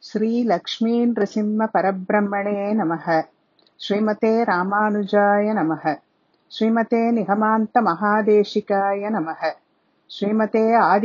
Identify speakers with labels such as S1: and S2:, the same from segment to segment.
S1: श्रीलक्ष्मीनृसिंहपरब्रह्मणे नमः श्रीमते रामानुजाय नमः श्रीमते निगमान्तमहादेशिकाय नमः श्रीमते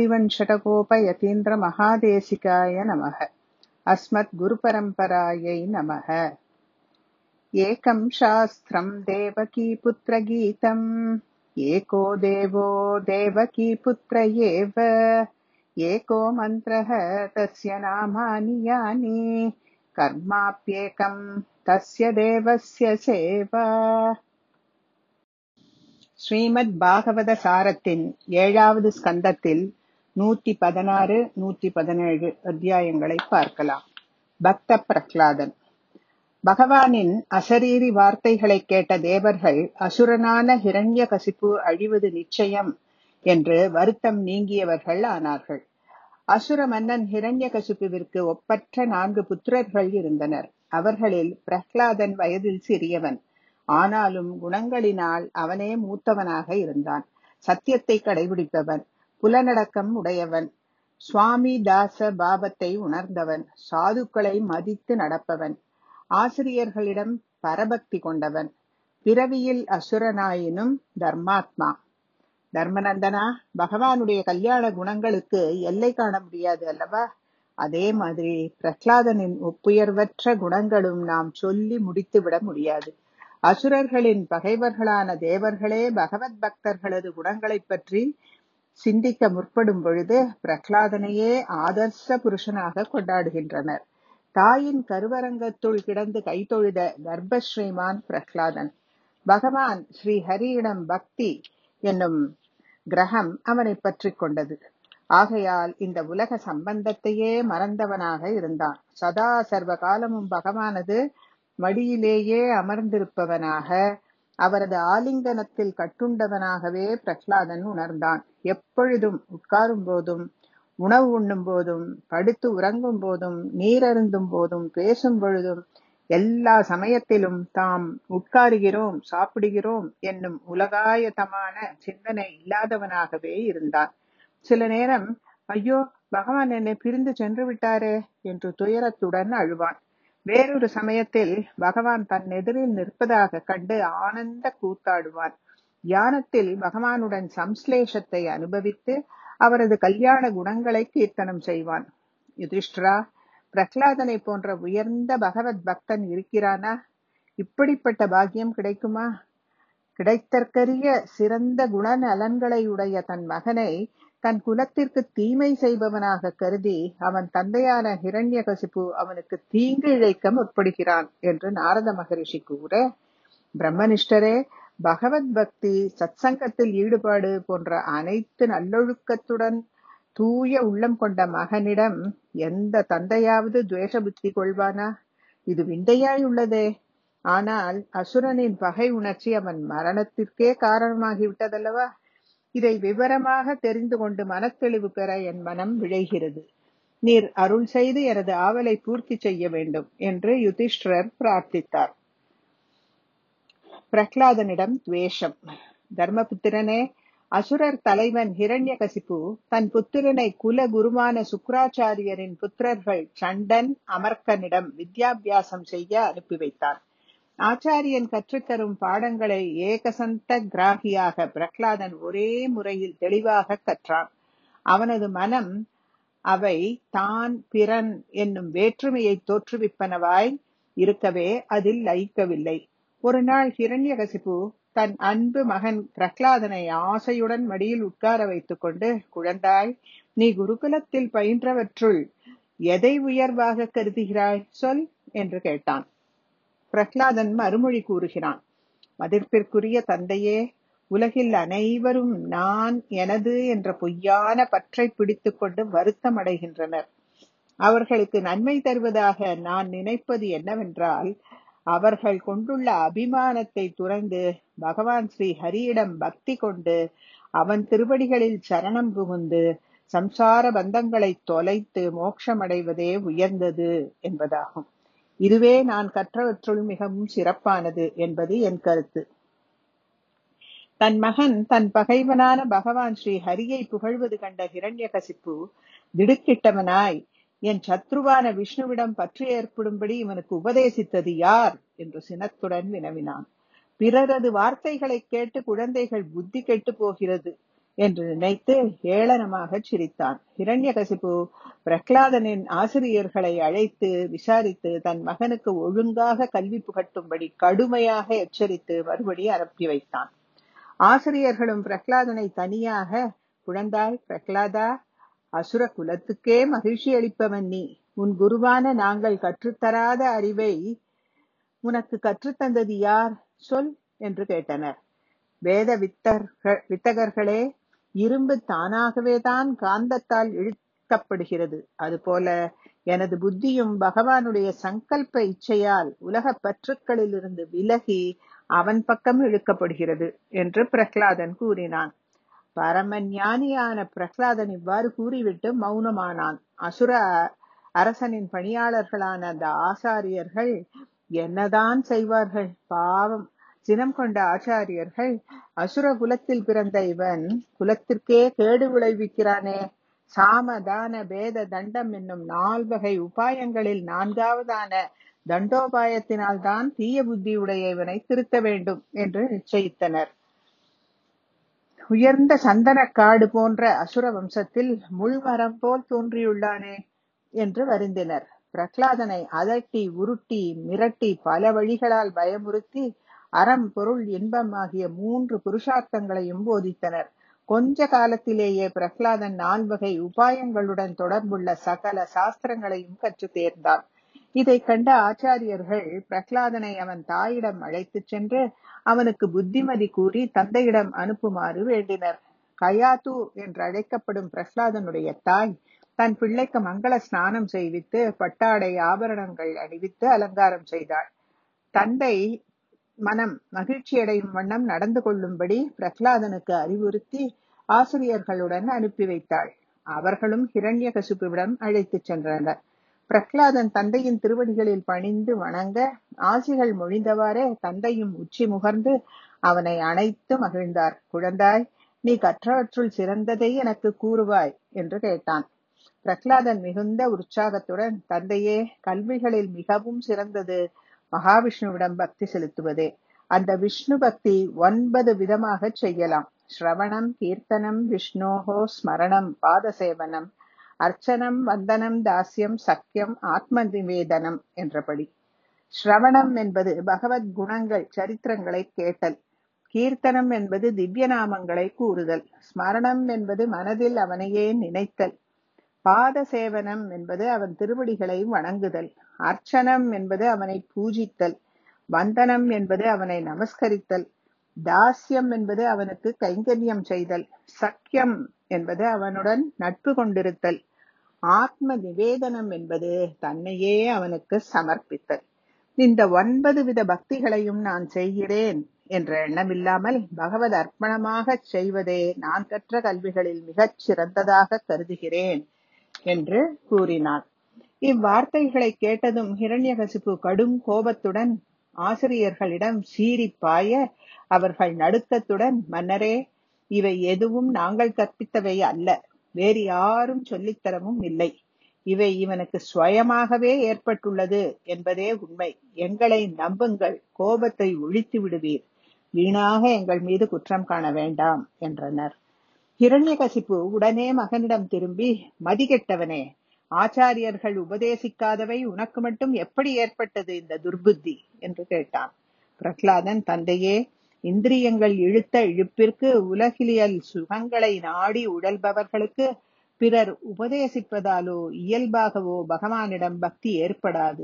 S1: आदिवञ्शटकोपयतीन्द्रमहादेशिकाय नमः अस्मद्गुरुपरम्परायै नमः एकं शास्त्रम् देवकीपुत्रगीतम् एको देवो देवकीपुत्र एव एको मन्त्रः तस्य नामानि यानि कर्माप्येकम् तस्य தேவஸ்ய சேவா ஸ்ரீமத் பாகவத சாரத்தின் ஏழாவது ஸ்கந்தத்தில் நூத்தி பதினாறு நூத்தி பதினேழு அத்தியாயங்களை பார்க்கலாம் பக்த பிரஹ்லாதன் பகவானின் அசரீரி வார்த்தைகளை கேட்ட தேவர்கள் அசுரனான ஹிரண்ய கசிப்பு அழிவது நிச்சயம் என்று வருத்தம் நீங்கியவர்கள் ஆனார்கள் அசுர மன்னன் ஹிரண்ய கசிப்புவிற்கு ஒப்பற்ற நான்கு புத்திரர்கள் இருந்தனர் அவர்களில் பிரஹ்லாதன் வயதில் சிறியவன் ஆனாலும் குணங்களினால் அவனே மூத்தவனாக இருந்தான் சத்தியத்தை கடைபிடிப்பவன் புலனடக்கம் உடையவன் சுவாமி தாச பாவத்தை உணர்ந்தவன் சாதுக்களை மதித்து நடப்பவன் ஆசிரியர்களிடம் பரபக்தி கொண்டவன் பிறவியில் அசுரனாயினும் தர்மாத்மா தர்மநந்தனா பகவானுடைய கல்யாண குணங்களுக்கு எல்லை காண முடியாது அல்லவா அதே மாதிரி பிரஹ்லாதனின் ஒப்புயர்வற்ற குணங்களும் நாம் சொல்லி முடித்து விட முடியாது அசுரர்களின் பகைவர்களான தேவர்களே பகவத் பக்தர்களது குணங்களைப் பற்றி சிந்திக்க முற்படும் பொழுது பிரஹ்லாதனையே ஆதர்ச புருஷனாக கொண்டாடுகின்றனர் தாயின் கருவரங்கத்துள் கிடந்து கைத்தொழுத கர்ப்பஸ்ரீமான் பிரஹ்லாதன் பகவான் ஸ்ரீ ஹரியிடம் பக்தி என்னும் கிரகம் அவனை பற்றி கொண்டது ஆகையால் இந்த உலக சம்பந்தத்தையே மறந்தவனாக இருந்தான் சதா சர்வ காலமும் பகவானது மடியிலேயே அமர்ந்திருப்பவனாக அவரது ஆலிங்கனத்தில் கட்டுண்டவனாகவே பிரஹ்லாதன் உணர்ந்தான் எப்பொழுதும் உட்காரும் போதும் உணவு உண்ணும் போதும் படுத்து உறங்கும் போதும் நீரருந்தும் போதும் பேசும் பொழுதும் எல்லா சமயத்திலும் தாம் உட்காருகிறோம் சாப்பிடுகிறோம் என்னும் உலகாயதமான சிந்தனை இல்லாதவனாகவே இருந்தான் சில நேரம் ஐயோ பகவான் என்னை பிரிந்து சென்று விட்டாரே என்று துயரத்துடன் அழுவான் வேறொரு சமயத்தில் பகவான் தன் எதிரில் நிற்பதாக கண்டு ஆனந்த கூத்தாடுவான் தியானத்தில் பகவானுடன் சம்ஸ்லேஷத்தை அனுபவித்து அவரது கல்யாண குணங்களை கீர்த்தனம் செய்வான் யுதிஷ்டரா பிரஹ்லாதனை போன்ற உயர்ந்த பகவத் பக்தன் இருக்கிறானா இப்படிப்பட்ட பாக்கியம் கிடைக்குமா கிடைத்தற்கரிய சிறந்த குணநலன்களை உடைய தன் மகனை தன் குலத்திற்கு தீமை செய்பவனாக கருதி அவன் தந்தையான ஹிரண்யகசிப்பு அவனுக்கு தீங்கு இழைக்க முற்படுகிறான் என்று நாரத மகரிஷி கூற பிரம்மனிஷ்டரே பகவத் பக்தி சத்சங்கத்தில் ஈடுபாடு போன்ற அனைத்து நல்லொழுக்கத்துடன் தூய உள்ளம் கொண்ட மகனிடம் எந்த தந்தையாவது துவேஷ புத்தி கொள்வானா இது விந்தையாய் உள்ளதே ஆனால் அசுரனின் பகை உணர்ச்சி அவன் மரணத்திற்கே காரணமாகிவிட்டதல்லவா இதை விவரமாக தெரிந்து கொண்டு மனத்தெளிவு பெற என் மனம் விழைகிறது நீர் அருள் செய்து எனது ஆவலை பூர்த்தி செய்ய வேண்டும் என்று யுதிஷ்டரர் பிரார்த்தித்தார் பிரஹ்லாதனிடம் துவேஷம் தர்மபுத்திரனே அசுரர் தலைவன் ஹிரண்யகசிப்பு தன் புத்திரனை குல குருமான சுக்ராச்சாரியரின் புத்திரர்கள் சண்டன் அமர்க்கனிடம் வித்யாபியாசம் செய்ய அனுப்பி வைத்தான் ஆச்சாரியன் கற்றுத்தரும் பாடங்களை ஏகசந்த கிராகியாக பிரஹ்லாதன் ஒரே முறையில் தெளிவாக கற்றான் அவனது மனம் அவை தான் பிறன் என்னும் வேற்றுமையை தோற்றுவிப்பனவாய் இருக்கவே அதில் லயிக்கவில்லை ஒரு நாள் ஹிரண்யகசிப்பு தன் அன்பு மகன் பிரஹ்லாதனை ஆசையுடன் மடியில் உட்கார வைத்துக் கொண்டு குழந்தாய் நீ குருகுலத்தில் பயின்றவற்றுள் எதை உயர்வாக கருதுகிறாய் சொல் என்று கேட்டான் பிரஹ்லாதன் மறுமொழி கூறுகிறான் மதிப்பிற்குரிய தந்தையே உலகில் அனைவரும் நான் எனது என்ற பொய்யான பற்றை பிடித்துக் கொண்டு வருத்தம் அடைகின்றனர் அவர்களுக்கு நன்மை தருவதாக நான் நினைப்பது என்னவென்றால் அவர்கள் கொண்டுள்ள அபிமானத்தை துறந்து பகவான் ஸ்ரீ ஹரியிடம் பக்தி கொண்டு அவன் திருவடிகளில் சரணம் புகுந்து சம்சார பந்தங்களை தொலைத்து மோட்சமடைவதே உயர்ந்தது என்பதாகும் இதுவே நான் கற்றவற்றுள் மிகவும் சிறப்பானது என்பது என் கருத்து தன் மகன் தன் பகைவனான பகவான் ஸ்ரீ ஹரியை புகழ்வது கண்ட ஹிரண்யகசிப்பு திடுக்கிட்டவனாய் என் சத்ருவான விஷ்ணுவிடம் பற்று ஏற்படும்படி இவனுக்கு உபதேசித்தது யார் என்று சினத்துடன் வினவினான் பிறரது வார்த்தைகளை கேட்டு குழந்தைகள் புத்தி கெட்டு போகிறது என்று நினைத்து ஏளனமாக சிரித்தான் ஹிரண்யகசிபு பிரகலாதனின் ஆசிரியர்களை அழைத்து விசாரித்து தன் மகனுக்கு ஒழுங்காக கல்வி புகட்டும்படி கடுமையாக எச்சரித்து மறுபடி அனுப்பி வைத்தான் ஆசிரியர்களும் பிரகலாதனை தனியாக குழந்தாய் பிரகலாதா அசுர குலத்துக்கே மகிழ்ச்சி அளிப்பவன் நீ உன் குருவான நாங்கள் கற்றுத்தராத அறிவை உனக்கு கற்றுத்தந்தது யார் சொல் என்று கேட்டனர் வேத வித்தர்கள் வித்தகர்களே இரும்பு தானாகவே தான் காந்தத்தால் இழுக்கப்படுகிறது அதுபோல எனது புத்தியும் பகவானுடைய சங்கல்ப இச்சையால் உலக பற்றுக்களிலிருந்து விலகி அவன் பக்கம் இழுக்கப்படுகிறது என்று பிரகலாதன் கூறினான் பரம ஞானியான பிரகலாதன் இவ்வாறு கூறிவிட்டு மௌனமானான் அசுர அரசனின் பணியாளர்களான அந்த ஆசாரியர்கள் என்னதான் செய்வார்கள் பாவம் சினம் கொண்ட ஆச்சாரியர்கள் அசுர குலத்தில் பிறந்த இவன் குலத்திற்கே கேடு விளைவிக்கிறானே சாம தான பேத தண்டம் என்னும் நால்வகை உபாயங்களில் நான்காவதான தண்டோபாயத்தினால் தான் தீய புத்தியுடைய இவனை திருத்த வேண்டும் என்று நிச்சயித்தனர் உயர்ந்த சந்தனக்காடு போன்ற அசுர வம்சத்தில் முள்மரம் போல் தோன்றியுள்ளானே என்று வருந்தினர் பிரகலாதனை அதட்டி உருட்டி மிரட்டி பல வழிகளால் பயமுறுத்தி அறம் பொருள் இன்பம் ஆகிய மூன்று புருஷார்த்தங்களையும் போதித்தனர் கொஞ்ச காலத்திலேயே பிரகலாதன் நால்வகை உபாயங்களுடன் தொடர்புள்ள சகல சாஸ்திரங்களையும் கற்று தேர்ந்தான் இதை கண்ட ஆச்சாரியர்கள் பிரகலாதனை அவன் தாயிடம் அழைத்துச் சென்று அவனுக்கு புத்திமதி கூறி தந்தையிடம் அனுப்புமாறு வேண்டினர் கயாத்து என்று அழைக்கப்படும் பிரகலாதனுடைய தாய் தன் பிள்ளைக்கு மங்கள ஸ்நானம் செய்வித்து பட்டாடை ஆபரணங்கள் அணிவித்து அலங்காரம் செய்தாள் தந்தை மனம் மகிழ்ச்சியடையும் வண்ணம் நடந்து கொள்ளும்படி பிரகலாதனுக்கு அறிவுறுத்தி ஆசிரியர்களுடன் அனுப்பி வைத்தாள் அவர்களும் ஹிரண்யகசிபுவிடம் அழைத்துச் சென்றனர் பிரகலாதன் தந்தையின் திருவடிகளில் பணிந்து வணங்க ஆசிகள் மொழிந்தவாறே தந்தையும் உச்சி முகர்ந்து அவனை அணைத்து மகிழ்ந்தார் குழந்தாய் நீ கற்றவற்றுள் சிறந்ததை எனக்கு கூறுவாய் என்று கேட்டான் பிரகலாதன் மிகுந்த உற்சாகத்துடன் தந்தையே கல்விகளில் மிகவும் சிறந்தது மகாவிஷ்ணுவிடம் பக்தி செலுத்துவதே அந்த விஷ்ணு பக்தி ஒன்பது விதமாக செய்யலாம் ஸ்ரவணம் கீர்த்தனம் விஷ்ணோஹோ ஸ்மரணம் பாதசேவனம் அர்ச்சனம் வந்தனம் தாஸ்யம் சக்கியம் ஆத்ம நிவேதனம் என்றபடி ஸ்ரவணம் என்பது பகவத் குணங்கள் சரித்திரங்களை கேட்டல் கீர்த்தனம் என்பது திவ்ய நாமங்களை கூறுதல் ஸ்மரணம் என்பது மனதில் அவனையே நினைத்தல் பாத சேவனம் என்பது அவன் திருவடிகளை வணங்குதல் அர்ச்சனம் என்பது அவனை பூஜித்தல் வந்தனம் என்பது அவனை நமஸ்கரித்தல் தாஸ்யம் என்பது அவனுக்கு கைங்கரியம் செய்தல் சக்கியம் என்பது அவனுடன் நட்பு கொண்டிருத்தல் ஆத்ம நிவேதனம் என்பது தன்னையே அவனுக்கு சமர்ப்பித்தல் இந்த ஒன்பது வித பக்திகளையும் நான் செய்கிறேன் என்ற எண்ணமில்லாமல் பகவத் அர்ப்பணமாக செய்வதே நான் கற்ற கல்விகளில் மிகச் சிறந்ததாக கருதுகிறேன் என்று கூறினான் இவ்வார்த்தைகளை கேட்டதும் ஹிரண்யகசிபு கடும் கோபத்துடன் ஆசிரியர்களிடம் சீறி பாய அவர்கள் நடுக்கத்துடன் மன்னரே இவை எதுவும் நாங்கள் கற்பித்தவை அல்ல வேறு யாரும் சொல்லித்தரவும் இல்லை இவை இவனுக்கு சுயமாகவே ஏற்பட்டுள்ளது என்பதே உண்மை எங்களை நம்புங்கள் கோபத்தை ஒழித்து விடுவீர் வீணாக எங்கள் மீது குற்றம் காண வேண்டாம் என்றனர் ஹிரண்யகசிப்பு உடனே மகனிடம் திரும்பி மதிகெட்டவனே ஆச்சாரியர்கள் உபதேசிக்காதவை உனக்கு மட்டும் எப்படி ஏற்பட்டது இந்த துர்புத்தி என்று கேட்டான் பிரகலாதன் தந்தையே இந்திரியங்கள் இழுத்த இழுப்பிற்கு உலகிலியல் சுகங்களை நாடி உழல்பவர்களுக்கு பிறர் உபதேசிப்பதாலோ இயல்பாகவோ பகவானிடம் பக்தி ஏற்படாது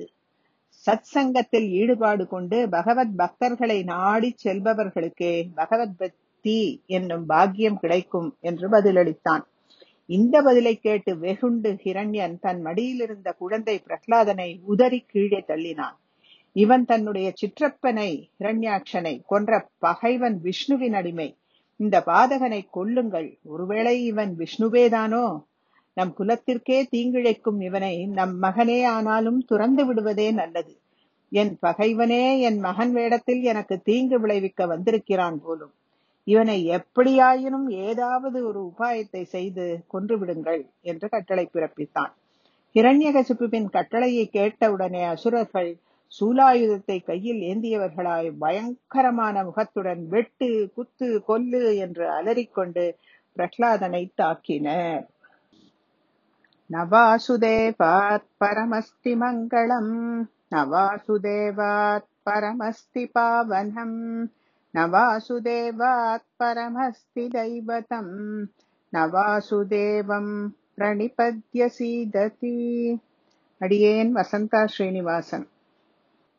S1: சத் சங்கத்தில் ஈடுபாடு கொண்டு பகவத் பக்தர்களை நாடி செல்பவர்களுக்கே பகவத் பக்தி என்னும் பாக்கியம் கிடைக்கும் என்று பதிலளித்தான் இந்த பதிலை கேட்டு வெகுண்டு ஹிரண்யன் தன் மடியில் இருந்த குழந்தை பிரகலாதனை உதறி கீழே தள்ளினான் இவன் தன்னுடைய சிற்றப்பனை ஹிரண்யாட்சனை கொன்ற பகைவன் விஷ்ணுவின் அடிமை இந்த பாதகனை கொல்லுங்கள் ஒருவேளை இவன் விஷ்ணுவேதானோ நம் குலத்திற்கே தீங்கிழைக்கும் இவனை நம் மகனே ஆனாலும் துறந்து விடுவதே நல்லது என் பகைவனே என் மகன் வேடத்தில் எனக்கு தீங்கு விளைவிக்க வந்திருக்கிறான் போலும் இவனை எப்படியாயினும் ஏதாவது ஒரு உபாயத்தை செய்து கொன்று விடுங்கள் என்று கட்டளை பிறப்பித்தான் ஹிரண்யகசிபுவின் கட்டளையை கேட்டவுடனே அசுரர்கள் சூலாயுதத்தை கையில் ஏந்தியவர்களாய் பயங்கரமான முகத்துடன் வெட்டு குத்து கொல்லு என்று அலறிக்கொண்டு பிரகலாதனை தாக்கினர் நவாசுதேவாத் பரமஸ்தி மங்களம் நவாசுதேவாத் பரமஸ்தி பாவனம் நவாசுதேவாத் பரமஸ்தி தைவதம் நவாசுதேவம் பிரணிபத்ய சீததி அடியேன் வசந்தா ஸ்ரீனிவாசன்